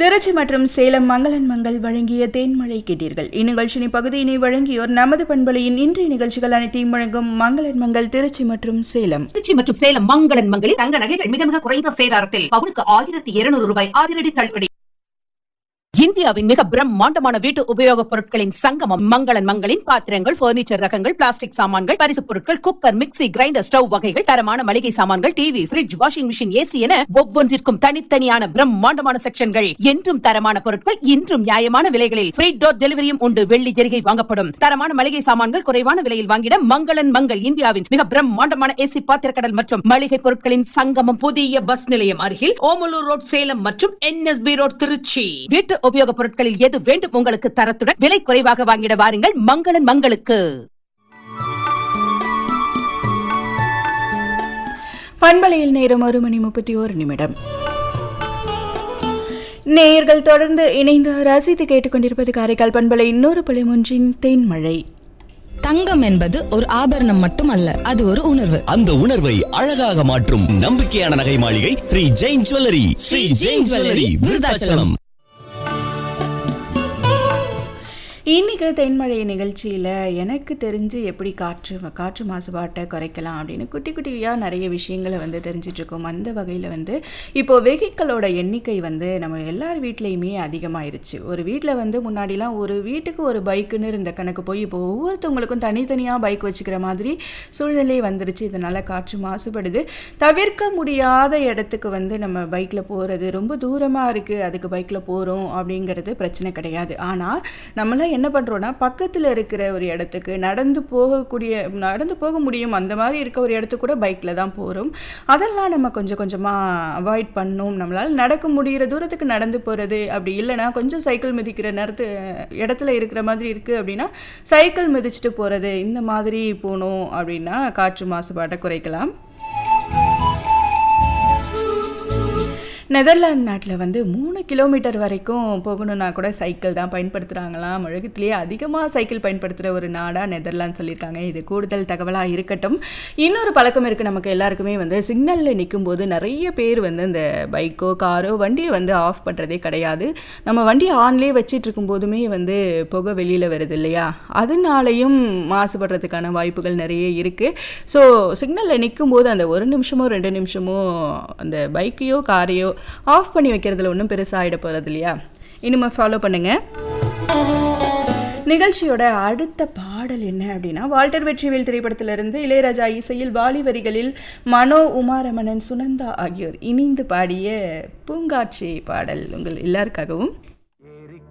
திருச்சி மற்றும் சேலம் மங்களன் மங்கள் வழங்கிய தேன்மழை கேட்டீர்கள் இந்நிகழ்ச்சியின் பகுதியினை வழங்கியோர் நமது பண்பலையின் இன்றைய நிகழ்ச்சிகள் அனைத்தையும் வழங்கும் மங்களன் மங்கள் திருச்சி மற்றும் சேலம் திருச்சி மற்றும் சேலம் மங்களன் மங்களில் தங்க நகைகள் மிக மிக குறைந்த சேதாரத்தில் பவுனுக்கு ஆயிரத்தி இருநூறு ரூபாய் அதிரடி தள்ளுபடி இந்தியாவின் மிக பிரம்மாண்டமான வீட்டு உபயோகப் பொருட்களின் சங்கமம் மங்களன் மங்களின் பாத்திரங்கள் பர்னிச்சர் ரகங்கள் பிளாஸ்டிக் சாமான்கள் பரிசுப் பொருட்கள் குக்கர் மிக்ஸி கிரைண்டர் ஸ்டவ் வகைகள் தரமான மளிகை சாமான்கள் TV fridge washing machine AC என ஒவ்வொன்றிற்கும் தனித்தனியான பிரம்மாண்டமான செக்ஷன்கள் என்றும் தரமான பொருட்கள் இன்றும் நியாயமான விலைகளில் ஃப்ரீ டோர் டெலிவரியும் உண்டு வெள்ளி ஜெரிகை வாங்கப்படும் தரமான மளிகை சாமான்கள் குறைவான விலையில் வாங்கிட மங்களன் மங்கள் இந்தியாவின் மிக பிரம்மாண்டமான ஏசி பாத்திரக்கடல் மற்றும் மளிகை பொருட்களின் சங்கமம் புதிய பஸ் நிலையம் அருகில் ஓமலூர் ரோட் சேலம் மற்றும் என்எஸ்பி ரோட் திருச்சி வீட்டு உபயோகப் பொருட்களில் எது வேண்டும் உங்களுக்கு தரத்துடன் விலை குறைவாக வாங்கிட வாருங்கள் மங்களன் மங்களுக்கு பண்பலையில் நேரம் ஒரு மணி முப்பத்தி ஓரு நிமிடம் நேயர்கள் தொடர்ந்து இணைந்து ரசித்து கேட்டுக்கொண்டிருப்பது காரைக்கால் பண்பலை இன்னொரு பழி ஒன்றின் தேன்மழை தங்கம் என்பது ஒரு ஆபரணம் மட்டுமல்ல அது ஒரு உணர்வு அந்த உணர்வை அழகாக மாற்றும் நம்பிக்கையான நகை மாளிகை ஸ்ரீ ஜெயின் ஜுவல்லரி ஸ்ரீ ஜெயின் ஜுவல்லரி விருதாச்சலம் இன்னைக்கு தென்மழை நிகழ்ச்சியில் எனக்கு தெரிஞ்சு எப்படி காற்று காற்று மாசுபாட்டை குறைக்கலாம் அப்படின்னு குட்டி குட்டியாக நிறைய விஷயங்களை வந்து தெரிஞ்சிட்ருக்கோம் அந்த வகையில் வந்து இப்போது வெஹிக்கிளோட எண்ணிக்கை வந்து நம்ம எல்லார் வீட்லேயுமே அதிகமாயிருச்சு ஒரு வீட்டில் வந்து முன்னாடிலாம் ஒரு வீட்டுக்கு ஒரு பைக்குன்னு இருந்த கணக்கு போய் இப்போ ஒவ்வொருத்தவங்களுக்கும் தனித்தனியாக பைக் வச்சுக்கிற மாதிரி சூழ்நிலை வந்துருச்சு இதனால் காற்று மாசுபடுது தவிர்க்க முடியாத இடத்துக்கு வந்து நம்ம பைக்கில் போகிறது ரொம்ப தூரமாக இருக்குது அதுக்கு பைக்கில் போகிறோம் அப்படிங்கிறது பிரச்சனை கிடையாது ஆனால் நம்மளாம் என்ன பண்ணுறோன்னா பக்கத்தில் இருக்கிற ஒரு இடத்துக்கு நடந்து போகக்கூடிய நடந்து போக முடியும் அந்த மாதிரி இருக்க ஒரு இடத்துக்கு கூட பைக்கில் தான் போகிறோம் அதெல்லாம் நம்ம கொஞ்சம் கொஞ்சமாக அவாய்ட் பண்ணணும் நம்மளால் நடக்க முடிகிற தூரத்துக்கு நடந்து போகிறது அப்படி இல்லைன்னா கொஞ்சம் சைக்கிள் மிதிக்கிற நேரத்து இடத்துல இருக்கிற மாதிரி இருக்குது அப்படின்னா சைக்கிள் மிதிச்சுட்டு போகிறது இந்த மாதிரி போகணும் அப்படின்னா காற்று மாசுபாட்டை குறைக்கலாம் நெதர்லாந்து நாட்டில் வந்து மூணு கிலோமீட்டர் வரைக்கும் போகணுன்னா கூட சைக்கிள் தான் பயன்படுத்துகிறாங்களாம் உலகத்திலேயே அதிகமாக சைக்கிள் பயன்படுத்துகிற ஒரு நாடாக நெதர்லாந்து சொல்லியிருக்காங்க இது கூடுதல் தகவலாக இருக்கட்டும் இன்னொரு பழக்கம் இருக்குது நமக்கு எல்லாருக்குமே வந்து சிக்னலில் நிற்கும் போது நிறைய பேர் வந்து இந்த பைக்கோ காரோ வண்டியை வந்து ஆஃப் பண்ணுறதே கிடையாது நம்ம வண்டியை ஆன்லேயே வச்சிட்டு இருக்கும் போதுமே வந்து புகை வெளியில் வருது இல்லையா அதனாலையும் மாசுபடுறதுக்கான வாய்ப்புகள் நிறைய இருக்குது ஸோ சிக்னலில் நிற்கும் போது அந்த ஒரு நிமிஷமோ ரெண்டு நிமிஷமோ அந்த பைக்கையோ காரையோ ஆஃப் பண்ணி வைக்கிறதுல ஒன்றும் பெருசாக ஆகிட போகிறது இல்லையா இனிமே ஃபாலோ பண்ணுங்கள் நிகழ்ச்சியோட அடுத்த பாடல் என்ன அப்படின்னா வால்டர் வெற்றிவேல் திரைப்படத்திலிருந்து இளையராஜா இசையில் வாலி வரிகளில் மனோ உமாரமணன் சுனந்தா ஆகியோர் இணைந்து பாடிய பூங்காட்சி பாடல் உங்கள் எல்லாருக்காகவும்